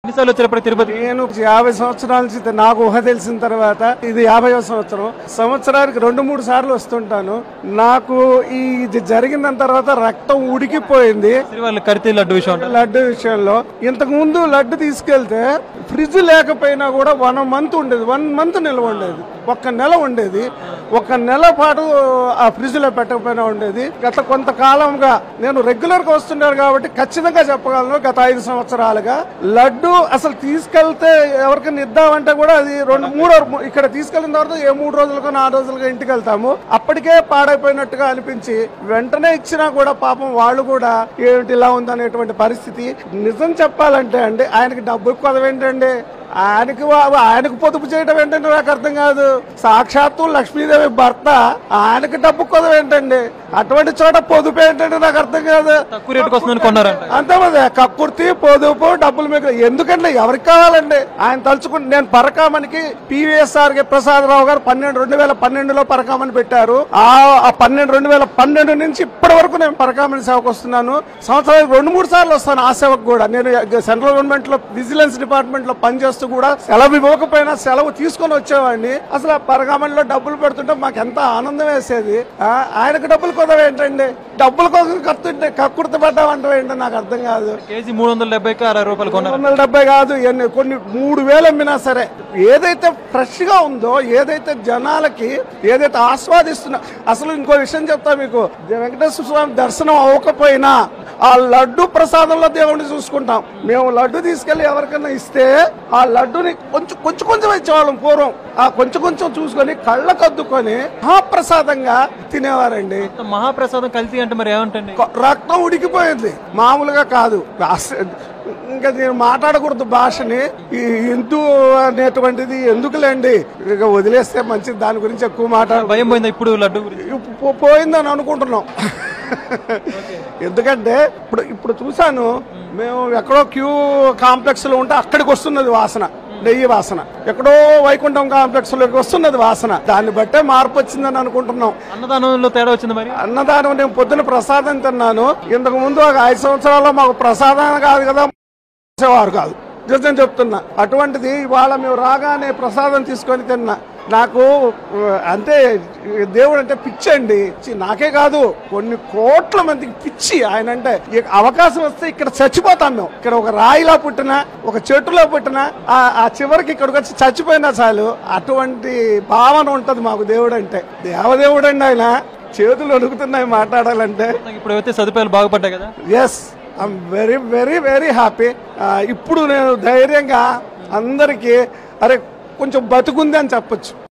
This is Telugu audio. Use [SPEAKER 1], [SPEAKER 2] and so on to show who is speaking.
[SPEAKER 1] ఎన్నిసార్లు వచ్చారు తిరుపతి
[SPEAKER 2] నేను యాభై సంవత్సరాల నుంచి నాకు ఊహ తెలిసిన తర్వాత ఇది యాభై సంవత్సరం సంవత్సరానికి రెండు మూడు సార్లు వస్తుంటాను నాకు ఈ ఇది జరిగిన తర్వాత రక్తం ఉడికిపోయింది
[SPEAKER 1] శ్రీవారి కరితే లడ్డు విషయం అంటే
[SPEAKER 2] లడ్డు విషయంలో ఇంతకు ముందు లడ్డు తీసుకెళ్తే ఫ్రిడ్జ్ లేకపోయినా కూడా వన్ మంత్ ఉండేది వన్ మంత్ నిల్వ ఉండేది ఒక్క నెల ఉండేది ఒక నెల పాటు ఆ ఫ్రిడ్జ్ లో పెట్టకపోయినా ఉండేది గత కొంతకాలంగా నేను రెగ్యులర్ గా వస్తున్నాను కాబట్టి ఖచ్చితంగా చెప్పగలను గత ఐదు సంవత్సరాలుగా లడ్డు అసలు తీసుకెళ్తే ఎవరికైనా ఇద్దామంటే కూడా అది రెండు మూడు ఇక్కడ తీసుకెళ్ళిన తర్వాత ఏ మూడు రోజులకో నాలుగు రోజులుగా ఇంటికి వెళ్తాము అప్పటికే పాడైపోయినట్టుగా అనిపించి వెంటనే ఇచ్చినా కూడా పాపం వాళ్ళు కూడా ఏమిటి ఇలా ఉందనేటువంటి పరిస్థితి నిజం చెప్పాలంటే అండి ఆయనకి డబ్బు కొదవేంటండి ఆయనకి వా- ఆయనకు పొదుపు చేయడం ఏంటంటే నాకు అర్థం కాదు సాక్షాత్తు లక్ష్మీదేవి భర్త ఆయనకి డబ్బు కొదవ ఏంటండి అటువంటి చోట పొదుపు ఏంటంటే నాకు అర్థం కాదు
[SPEAKER 1] తక్కువ రేటుకి వస్తుందని కొన్నారంట
[SPEAKER 2] అంతే మరి కక్కుర్తి పొదుపు డబ్బులు మీకు ఎందుకంటే ఎవరికి కావాలండి ఆయన తలుచుకుంటే నేను పరకామనికి పివిఎస్ఆర్ కి ప్రసాదరావు గారు పన్నెండు రెండు వేల పన్నెండులో పరకామని పెట్టారు ఆ ఆ పన్నెండు రెండు వేల పన్నెండు నుంచి ఇప్పటి వరకు నేను పరకామని సేవకు వస్తున్నాను సంవత్సరానికి రెండు మూడు సార్లు వస్తాను ఆ సేవకు కూడా నేను సెంట్రల్ గవర్నమెంట్ లో విజిలెన్స్ డిపార్ట్మెంట్ లో పనిచేస్తూ కూడా సెలవు ఇవ్వకపోయినా సెలవు తీసుకొని వచ్చేవాడిని అసలు ఆ పరకామణిలో డబ్బులు పెడుతుంటే మాకు ఎంత ఆనందం వేసేది ఆ, ఆయనకు డబ్బులు కుదవ ఏంటండి డబ్బుల కోసం కత్తుంటే కక్కుర్తి పడ్డామంటే ఏంటో నాకు అర్థం కాదు
[SPEAKER 1] కేజీ మూడు వందల డెబ్బైకి అరవై రూపాయలు కొన్నారు
[SPEAKER 2] వందల డెబ్బై కాదు ఎన్ని కొన్ని మూడు వేలు అమ్మినా సరే ఏదైతే ఫ్రెష్ గా ఉందో ఏదైతే జనాలకి ఏదైతే ఆస్వాదిస్తున్నా అసలు ఇంకో విషయం చెప్తా మీకు వెంకటేశ్వర స్వామి దర్శనం అవ్వకపోయినా ఆ లడ్డు ప్రసాదంలో దేవుడిని చూసుకుంటాం మేము లడ్డు తీసుకెళ్లి ఎవరికైనా ఇస్తే ఆ లడ్డుని కొంచెం కొంచెం కొంచెం ఇచ్చేవాళ్ళం పూర్వం ఆ కొంచెం కొంచెం చూసుకొని కళ్ళకద్దుకొని మహాప్రసాదంగా తినేవారండి
[SPEAKER 1] మహాప్రసాదం కల్తీ అంటే మరి ఏమంటండి
[SPEAKER 2] కొ- రక్తం ఉడికిపోయింది మామూలుగా కాదు అస- ఇంకా నేను మాట్లాడకూడదు భాషని ఈ హిందూ అనేటువంటిది ఎందుకులేండి ఇక వదిలేస్తే మంచిది దాని గురించి ఎక్కువ మాట్లాడ
[SPEAKER 1] భయం పోయిందా ఇప్పుడు లడ్డు గురించి
[SPEAKER 2] ఇప్పు- పో- పోయిందని అనుకుంటున్నాం ఎందుకంటే ఇప్పుడు ఇప్పుడు చూసాను మేము ఎక్కడో క్యూ కాంప్లెక్స్ లో ఉంటే అక్కడికి వస్తున్నది వాసన నెయ్యి వాసన ఎక్కడో వైకుంఠం కాంప్లెక్స్ లోకి వస్తున్నది వాసన దాన్ని బట్టే మార్పు వచ్చిందని అనుకుంటున్నాం
[SPEAKER 1] అన్నదానంలో తేడా వచ్చింది మరి
[SPEAKER 2] అన్నదానం నేను పొద్దున ప్రసాదం తిన్నాను ఇంతకు ముందు ఒక ఐదు సంవత్సరాల్లో మాకు ప్రసాదం కాదు కదా వారు కాదు నిజం చెప్తున్నా అటువంటిది ఇవాళ మేము రాగానే ప్రసాదం తీసుకొని తిన్నా నాకు ఆ, అంటే దేవుడు అంటే పిచ్చి అండి చి, నాకే కాదు కొన్ని కోట్ల మందికి పిచ్చి ఆయన అంటే ఇక అవకాశం వస్తే ఇక్కడ చచ్చిపోతాం మేము ఇక్కడ ఒక రాయిలా పుట్టినా ఒక చెట్టులో పుట్టినా ఆ- ఆ చివరికి ఇక్కడికి వచ్చి చచ్చిపోయినా చాలు అటువంటి భావన ఉంటది మాకు దేవుడు అంటే దేవదేవుడు అండి ఆయన చేతులు వణుకుతున్నాయి మాట్లాడాలంటే
[SPEAKER 1] ఇప్పుడు అయితే సదుపాయాలు బాగుపడ్డాయి కదా
[SPEAKER 2] yes I'm very very very happy ఇప్పుడు నేను ధైర్యంగా అందరికీ అరే కొంచెం బతుకుంది అని చెప్పొచ్చు